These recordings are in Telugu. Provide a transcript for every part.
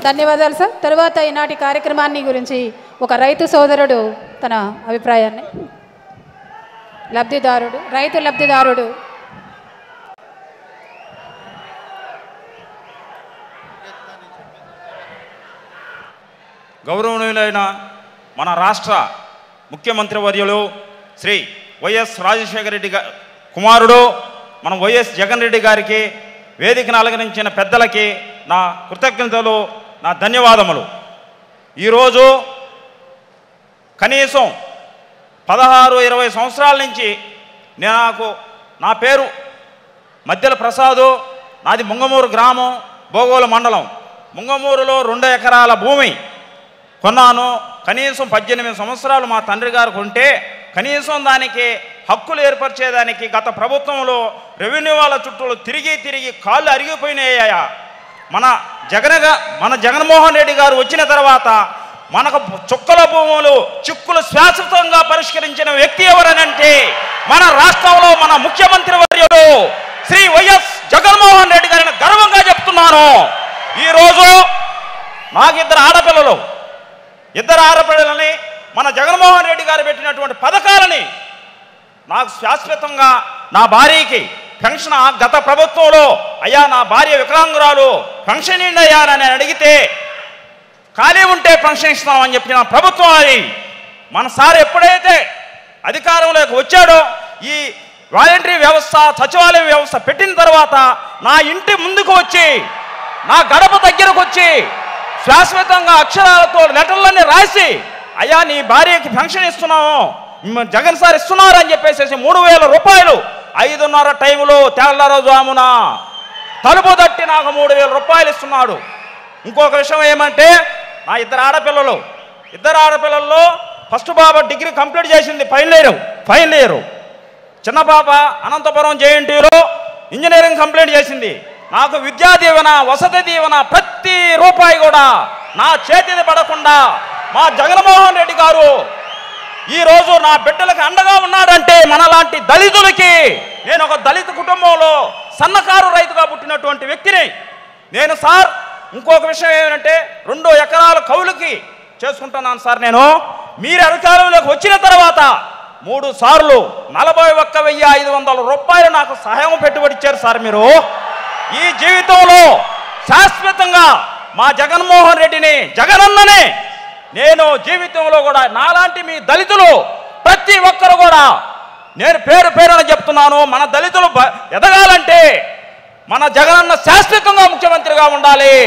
ధన్యవాదాలు సార్ తరువాత ఈనాటి కార్యక్రమాన్ని గురించి ఒక రైతు సోదరుడు తన అభిప్రాయాన్ని లబ్ధిదారుడు రైతు లబ్ధిదారుడు గౌరవనీయులైన మన రాష్ట్ర ముఖ్యమంత్రి వర్యులు శ్రీ వైఎస్ రాజశేఖర రెడ్డి గా కుమారుడు మన వైఎస్ జగన్ రెడ్డి గారికి వేదికను అలంకరించిన పెద్దలకి నా కృతజ్ఞతలు నా ధన్యవాదములు ఈరోజు కనీసం పదహారు ఇరవై సంవత్సరాల నుంచి నేను నాకు నా పేరు మధ్యల ప్రసాదు నాది ముంగమూరు గ్రామం భోగోలు మండలం ముంగమూరులో రెండు ఎకరాల భూమి కొన్నాను కనీసం పద్దెనిమిది సంవత్సరాలు మా తండ్రి గారు కొంటే కనీసం దానికి హక్కులు ఏర్పరిచేదానికి గత ప్రభుత్వంలో రెవెన్యూ వాళ్ళ చుట్టూ తిరిగి తిరిగి కాళ్ళు అరిగిపోయినాయ్యా మన జగనగా మన జగన్మోహన్ రెడ్డి గారు వచ్చిన తర్వాత మనకు చుక్కల భూములు చిక్కులు శాశ్వతంగా పరిష్కరించిన వ్యక్తి ఎవరనంటే మన రాష్ట్రంలో మన ముఖ్యమంత్రి వర్యుడు శ్రీ వైఎస్ జగన్మోహన్ రెడ్డి గారిని గర్వంగా చెప్తున్నాను ఈరోజు నాకు ఇద్దరు ఆడపిల్లలు ఇద్దరు ఆడపిల్లలని మన జగన్మోహన్ రెడ్డి గారు పెట్టినటువంటి పథకాలని నాకు శాశ్వతంగా నా భార్యకి పెన్షన్ ఆ గత ప్రభుత్వంలో అయ్యా నా భార్య వికలాంగురాలు పెన్షన్ ఏంటి అయ్యా అని నేను అడిగితే ఖాళీ ఉంటే పెన్షన్ ఇస్తామని చెప్పిన ప్రభుత్వం అది మన సార్ ఎప్పుడైతే అధికారంలోకి వచ్చాడో ఈ వాలంటరీ వ్యవస్థ సచివాలయ వ్యవస్థ పెట్టిన తర్వాత నా ఇంటి ముందుకు వచ్చి నా గడప దగ్గరకు వచ్చి శాశ్వతంగా అక్షరాలతో లెటర్లన్నీ రాసి అయ్యా నీ భార్యకి పెన్షన్ ఇస్తున్నాము మ- జగన్ సార్ ఇస్తున్నారు అని చెప్పేసి మూడు వేల రూపాయలు ఐదున్నర టైంలో తెల్లవారుజామున తలుపు తట్టి నాకు మూడు వేల రూపాయలు ఇస్తున్నాడు ఇంకొక విషయం ఏమంటే నా ఇద్దరు ఆడపిల్లలు ఇద్దరు ఆడపిల్లల్లో ఫస్ట్ బాబా డిగ్రీ కంప్లీట్ చేసింది ఫైనల్ ఇయర్ ఫైనల్ ఇయర్ చిన్న పాప అనంతపురం జేఎన్టీలో ఇంజనీరింగ్ కంప్లీట్ చేసింది నాకు విద్యా దీవెన వసతి దీవెన ప్రతి రూపాయి కూడా నా చేతిని పడకుండా మా జగన్మోహన్ రెడ్డి గారు ఈ రోజు నా బిడ్డలకు అండగా ఉన్నాడంటే మనలాంటి దళితులకి నేను ఒక దళిత కుటుంబంలో సన్నకారు రైతుగా పుట్టినటువంటి వ్యక్తిని నేను సార్ ఇంకొక విషయం ఏమంటే రెండు ఎకరాల కౌలుకి చేసుకుంటున్నాను సార్ నేను మీరు అధికారంలోకి వచ్చిన తర్వాత మూడు సార్లు నలభై ఒక్క వెయ్యి ఐదు వందల రూపాయలు నాకు సహాయం పెట్టుబడి ఇచ్చారు సార్ మీరు ఈ జీవితంలో శాశ్వతంగా మా జగన్మోహన్ రెడ్డిని జగనన్ననే నేను జీవితంలో కూడా నాలాంటి మీ దళితులు ప్రతి ఒక్కరు కూడా నేను పేరు పేరున చెప్తున్నాను మన దళితులు బ- ఎదగాలంటే మన జగనన్న శాశ్వతంగా ముఖ్యమంత్రిగా ఉండాలి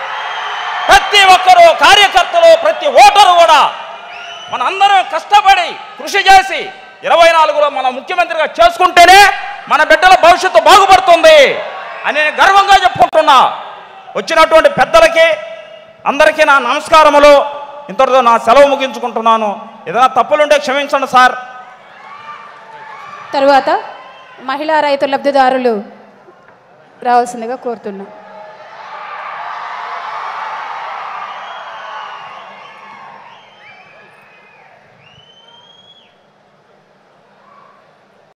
ప్రతి ఒక్కరు కార్యకర్తలు ప్రతి ఓటరు కూడా మన అందరం కష్టపడి కృషి చేసి ఇరవై నాలుగులో మన ముఖ్యమంత్రిగా చేసుకుంటేనే మన బిడ్డల భవిష్యత్తు బాగుపడుతుంది అని నేను గర్వంగా చెప్పుకుంటున్నా వచ్చినటువంటి పెద్దలకి అందరికీ నా నమస్కారములు ఇంతటితో నా సెలవు ముగించుకుంటున్నాను ఏదైనా తప్పులుంటే క్షమించండి సార్ తరువాత మహిళా రైతు లబ్ధిదారులు రావాల్సిందిగా కోరుతున్నాం